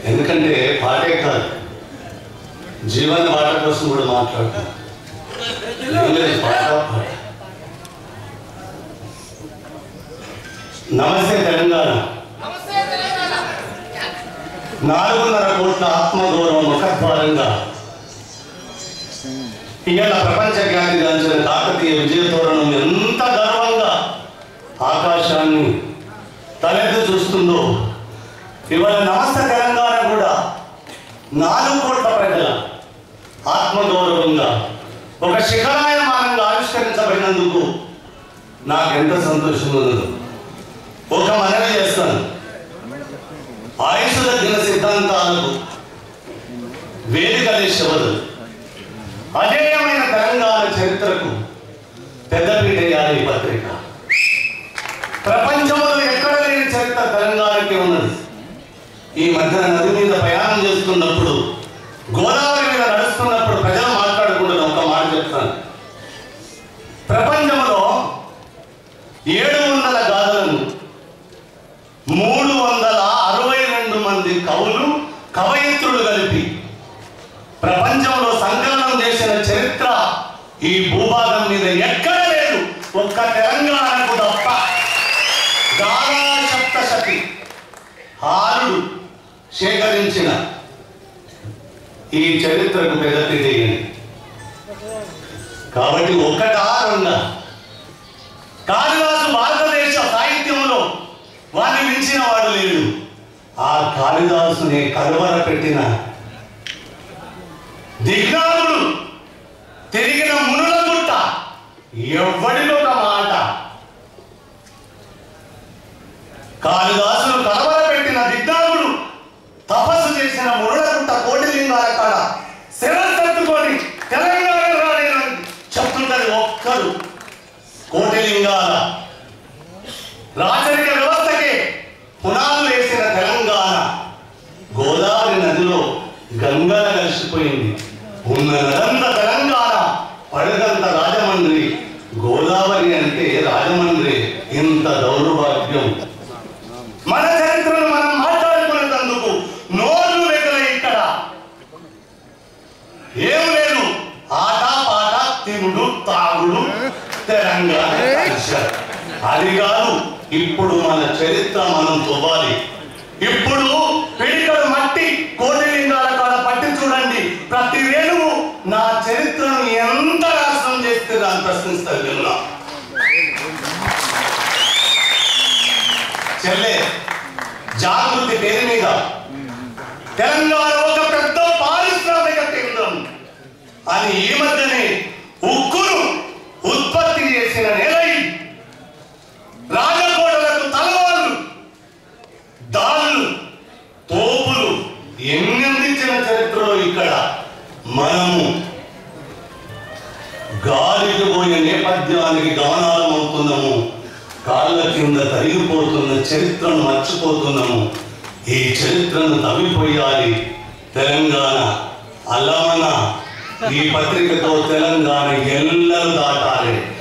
ఎందుకంటే పాటే కాదు జీవన పాట కోసం కూడా మాట్లాడతాం ఏం లేదు, పాట పాట నమస్తే తెలంగాణ నాలుగున్నర కోట్ల ఆత్మగౌరవం ముఖద్వారంగా ఇవాళ ప్రపంచ ఖ్యాతి గాంచిన కాకతీయ విజయతోరణం ఎంత గర్వంగా ఆకాశాన్ని తలెత్తి చూస్తుందో ఇవాళ నమస్తే తెలంగాణ కూడా నాలుగు కోట్ల ప్రజల ఆత్మగౌరవంగా ఒక శిఖరాయమానంగా ఆవిష్కరించబడినందుకు నాకెంత సంతోషం ఉన్నదో ఒక మనవి చేస్తాను ఆయుష దిన సిద్ధాంతాలకు వేదిక దేశవదు అజేయమైన తెలంగాణ చరిత్రకు పెద్దపీట వేయాలి ఈ పత్రిక ప్రపంచంలో ఎక్కడ లేని చరిత్ర తెలంగాణకి ఉన్నది ఈ మధ్యన నది మీద ప్రయాణం చేస్తున్నప్పుడు గోదావరి మీద నడుస్తున్నప్పుడు ప్రజలు మాట్లాడుకుంటున్న ఒక మాట చెప్తాను ప్రపంచంలో ఏడు వందల గాథలను మూడు వందల అరవై రెండు మంది కవులు కవయిత్రులు కలిపి ప్రపంచంలో సంకలనం చేసిన చరిత్ర ఈ భూభాగం మీద ఎక్కడ లేదు ఒక్క తెలంగాణకు తప్ప గాథా సప్తశతి హారుడు సేకరించిన ఈ చరిత్రకు పెద్దతి చేయండి కాబట్టి ఒకటా రెండా కాళిదాసు భారతదేశ సాహిత్యంలో వారిని మించిన వాడు లేడు ఆ కాళిదాసుని కలువర పెట్టిన దిగ్నాథుడు తిరిగిన మునుల గుట్ట ఎవ్వడిలో ఒక మాట కాళిదాసును కలవర పెట్టిన దిగ్నాథుడు తపస్సు చేసిన మునుల గుట్ట కోటిలింగాల కాడ శిరస్సెత్తుకొని తెలంగాణ రాలేదని చెప్తుంటది ఒక్కరు కోటిలింగాల రాజరిక వ్యవస్థకి పునాదులు వేసిన తెలంగాణ గోదావరి నదిలో గంగల కలిసిపోయింది ఉన్న నదంత తెలంగాణ పడగంత రాజమండ్రి గోదావరి అంటే రాజమండ్రి ఇంత దౌర్భాగ్యం మన చరిత్రను మనం మాట్లాడుకునేందుకు నోరు వెగల ఇక్కడ ఏం లేదు ఆట పాట తిరుడు తాగుడు తెలంగాణ కల్చర్. అది కాదు ఇప్పుడు మన చరిత్ర మనం తవ్వాలి ఇప్పుడు పిడికలు మట్టి కోటిలింగాల కాడ పట్టి చూడండి ప్రతి వేణువు నా చరిత్రను ఎంత నాశనం చేస్తే దాన్ని ప్రశ్నిస్తారు జనులా చెల్లె జాగృతి పేరు మీద తెలంగాణ ఒక పెద్ద పారిశ్రామిక కేంద్రం అని ఈ మధ్యనే ఉక్కును ఉత్పత్తి చేసిన నెల ఇది. రాజకోటలకు తలవాళ్ళు దాళ్ళు తోపులు ఎన్ని అందించిన చరిత్రలో ఇక్కడ మనము గాలికి పోయే నేపథ్యానికి గానాలం అవుతున్నాము కాళ్ళ కింద తరిగిపోతున్న చరిత్రను మర్చిపోతున్నాము ఈ చరిత్రను తవ్విపోయాలి తెలంగాణ అల్లమన ఈ పత్రికతో తెలంగాణ ఎల్లరూ దాటాలి